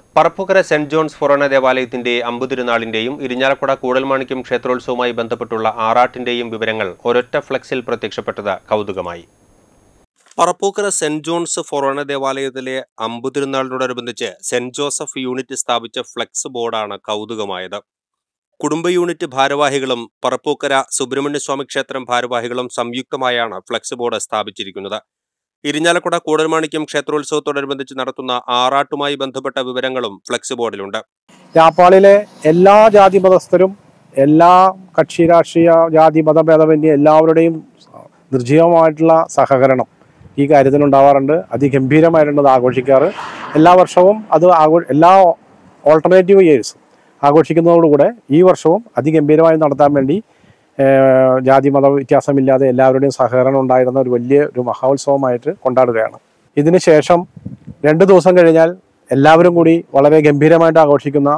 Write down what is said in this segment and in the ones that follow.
പറപ്പുകര saint John's ഫൊറോന ദേവാലയത്തിന്റെ അമ്പുതിരുനാളിന്റെയും ഇരിഞ്ഞാലക്കുട കൂടൽമാണിക്യം ക്ഷേത്രോത്സവവുമായി ബന്ധപ്പെട്ടുള്ള ആറാട്ടിന്റെയും വിവരങ്ങൾ ഒരൊറ്റ ഫ്ലെക്സിൽ പ്രത്യക്ഷപ്പെട്ടത് കൗതുകമായി പറപ്പൂക്കര സെന്റ് ജോൺസ് ഫൊറോന ദേവാലയത്തിലെ അമ്പുതിരുനാളിനോടനുബന്ധിച്ച് സെന്റ് ജോസഫ് യൂണിറ്റ് സ്ഥാപിച്ച ഫ്ലെക്സ് ബോർഡാണ് കൗതുകമായത് കുടുംബ യൂണിറ്റ് ഭാരവാഹികളും പറപ്പൂക്കര സുബ്രഹ്മണ്യസ്വാമി ക്ഷേത്രം ഭാരവാഹികളും സംയുക്തമായാണ് ഫ്ലെക്സ് ബോർഡ് സ്ഥാപിച്ചിരിക്കുന്നത് ഇരിഞ്ഞാലക്കുട കൂടൽമാണിക്യം ക്ഷേത്രോത്സവത്തോടനുബന്ധിച്ച് നടത്തുന്ന ആറാട്ടുമായി ബന്ധപ്പെട്ട വിവരങ്ങളും ഫ്ലെക്സ് ബോർഡിലുണ്ട് രാപ്പാളിലെ എല്ലാ ജാതി മതസ്ഥരും എല്ലാ കക്ഷി രാഷ്ട്രീയ ജാതി മതഭേദമന്യേ എല്ലാവരുടെയും നിർജീവമായിട്ടുള്ള സഹകരണം ഈ കാര്യത്തിൽ ഉണ്ടാവാറുണ്ട് അതിഗംഭീരമായിട്ടുണ്ട് അത് ആഘോഷിക്കാറ് എല്ലാ വർഷവും അത് ആഘോ എല്ലാ ഓൾട്ടർനേറ്റീവ് ഇയേഴ്സ് ആഘോഷിക്കുന്നതോടുകൂടെ ഈ വർഷവും അതിഗംഭീരമായി നടത്താൻ വേണ്ടി ഏഹ്, ജാതി മത വ്യത്യാസമില്ലാതെ എല്ലാവരുടെയും സഹകരണം ഉണ്ടായിരുന്ന ഒരു വലിയ ഒരു മഹോത്സവമായിട്ട് കൊണ്ടാടുകയാണ് ഇതിന് ശേഷം രണ്ട് ദിവസം കഴിഞ്ഞാൽ എല്ലാവരും കൂടി വളരെ ഗംഭീരമായിട്ട് ആഘോഷിക്കുന്ന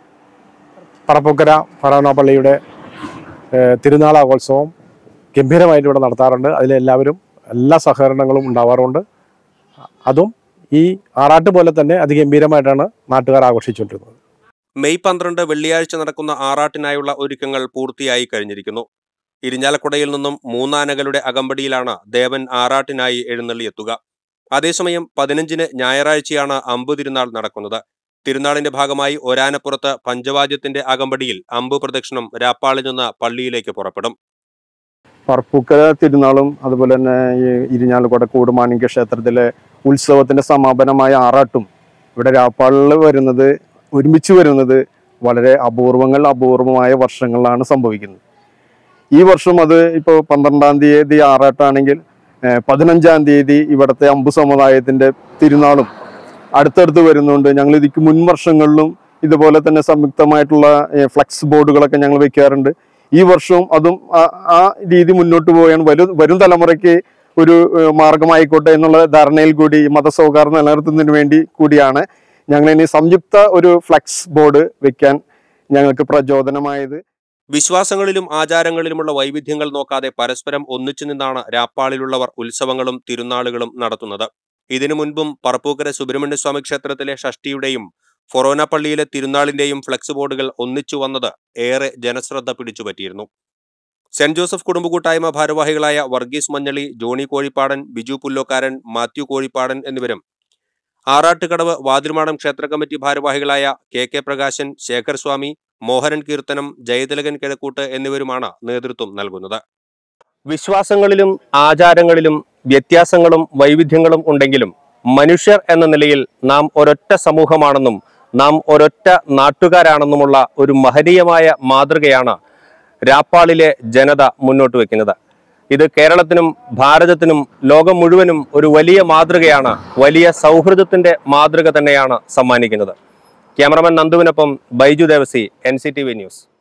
പറപ്പുക്കര ഫറോന പള്ളിയുടെ ഏഹ്, തിരുനാൾ ആഘോത്സവം ഗംഭീരമായിട്ട് ഇവിടെ നടത്താറുണ്ട് അതിലെല്ലാവരും എല്ലാ സഹകരണങ്ങളും ഉണ്ടാവാറുണ്ട് അതും ഈ ആറാട്ട് പോലെ തന്നെ അതിഗംഭീരമായിട്ടാണ് നാട്ടുകാർ ആഘോഷിച്ചുകൊണ്ടിരുന്നത് മെയ് പന്ത്രണ്ട് വെള്ളിയാഴ്ച നടക്കുന്ന ആറാട്ടിനായുള്ള ഒരുക്കങ്ങൾ പൂർത്തിയായി കഴിഞ്ഞിരിക്കുന്നു ഇരിഞ്ഞാലക്കുടയിൽ നിന്നും മൂന്നാനകളുടെ അകമ്പടിയിലാണ് ദേവൻ ആറാട്ടിനായി എഴുന്നള്ളിയെത്തുക അതേസമയം പതിനഞ്ചിന് ഞായറാഴ്ചയാണ് അമ്പു തിരുനാൾ നടക്കുന്നത് തിരുനാളിന്റെ ഭാഗമായി ഒരാനപ്പുറത്ത് പഞ്ചവാദ്യത്തിന്റെ അകമ്പടിയിൽ അമ്പു പ്രദക്ഷിണം രാപ്പാളിൽ നിന്ന് പള്ളിയിലേക്ക് പുറപ്പെടും പറപ്പൂക്കര തിരുനാളും അതുപോലെ തന്നെ ഈ ഇരിഞ്ഞാലക്കുട കൂടുമാണിക്യ ക്ഷേത്രത്തിലെ ഉത്സവത്തിന്റെ സമാപനമായ ആറാട്ടും ഇവിടെ രാപ്പാളിൽ വരുന്നത് ഒരുമിച്ച് വരുന്നത് വളരെ അപൂർവങ്ങൾ അപൂർവമായ വർഷങ്ങളിലാണ് സംഭവിക്കുന്നത് ഈ വർഷം അത് ഇപ്പോൾ പന്ത്രണ്ടാം തീയതി ആറാട്ടാണെങ്കിൽ ഏഹ്, പതിനഞ്ചാം തീയതി ഇവിടുത്തെ അമ്പു സമുദായത്തിന്റെ തിരുനാളും അടുത്തടുത്ത് വരുന്നുണ്ട് ഞങ്ങൾ ഇതിക്ക് മുൻ വർഷങ്ങളിലും ഇതുപോലെ തന്നെ സംയുക്തമായിട്ടുള്ള ഏഹ്, ഫ്ലെക്സ് ബോർഡുകളൊക്കെ ഞങ്ങൾ വെക്കാറുണ്ട് ഈ വർഷവും അതും ആ- ആ രീതി മുന്നോട്ട് പോവുകയാണ് വരും വരും തലമുറയ്ക്ക് ഒരു ഏഹ്, മാർഗമായിക്കോട്ടെ എന്നുള്ള ധാരണയിൽ കൂടി ഈ മതസൗഹാർദ്ദം നിലനിർത്തുന്നതിന് വേണ്ടി കൂടിയാണ് ഞങ്ങൾ ഇനി സംയുക്ത ഒരു ഫ്ലെക്സ് ബോർഡ് വെക്കാൻ ഞങ്ങൾക്ക് പ്രചോദനമായത് വിശ്വാസങ്ങളിലും ആചാരങ്ങളിലുമുള്ള വൈവിധ്യങ്ങൾ നോക്കാതെ പരസ്പരം ഒന്നിച്ചു നിന്നാണ് രാപ്പാളിലുള്ളവർ ഉത്സവങ്ങളും തിരുനാളുകളും നടത്തുന്നത് ഇതിനു മുൻപും പറപ്പൂക്കര സുബ്രഹ്മണ്യസ്വാമി ക്ഷേത്രത്തിലെ ഷഷ്ടിയുടെയും ഫൊറോന പള്ളിയിലെ തിരുനാളിന്റെയും ഫ്ലെക്സ് ബോർഡുകൾ ഒന്നിച്ചു വന്നത് ഏറെ ജനശ്രദ്ധ പിടിച്ചുപറ്റിയിരുന്നു സെന്റ് ജോസഫ് കുടുംബ കൂട്ടായ്മ ഭാരവാഹികളായ വർഗീസ് മഞ്ഞളി ജോണി കോഴിപ്പാടൻ ബിജു പുല്ലോക്കാരൻ മാത്യു കോഴിപ്പാടൻ എന്നിവരും ആറാട്ടുകടവ് വാതിൽമാടം ക്ഷേത്ര കമ്മിറ്റി ഭാരവാഹികളായ കെ കെ പ്രകാശൻ ശേഖർ സ്വാമി മോഹനൻ കീർത്തനം ജയതിലകൻ കിഴക്കൂട്ട് എന്നിവരുമാണ് നേതൃത്വം നൽകുന്നത് വിശ്വാസങ്ങളിലും ആചാരങ്ങളിലും വ്യത്യാസങ്ങളും വൈവിധ്യങ്ങളും ഉണ്ടെങ്കിലും മനുഷ്യർ എന്ന നിലയിൽ നാം ഒരൊറ്റ സമൂഹമാണെന്നും നാം ഒരൊറ്റ നാട്ടുകാരാണെന്നുമുള്ള ഒരു മഹനീയമായ മാതൃകയാണ് രാപ്പാളിലെ ജനത മുന്നോട്ട് വെക്കുന്നത് ഇത് കേരളത്തിനും ഭാരതത്തിനും ലോകം മുഴുവനും ഒരു വലിയ മാതൃകയാണ് വലിയ സൗഹൃദത്തിന്റെ മാതൃക തന്നെയാണ് സമ്മാനിക്കുന്നത് ക്യാമറമാൻ നന്ദുവിനൊപ്പം Baiju Devasy N C T V news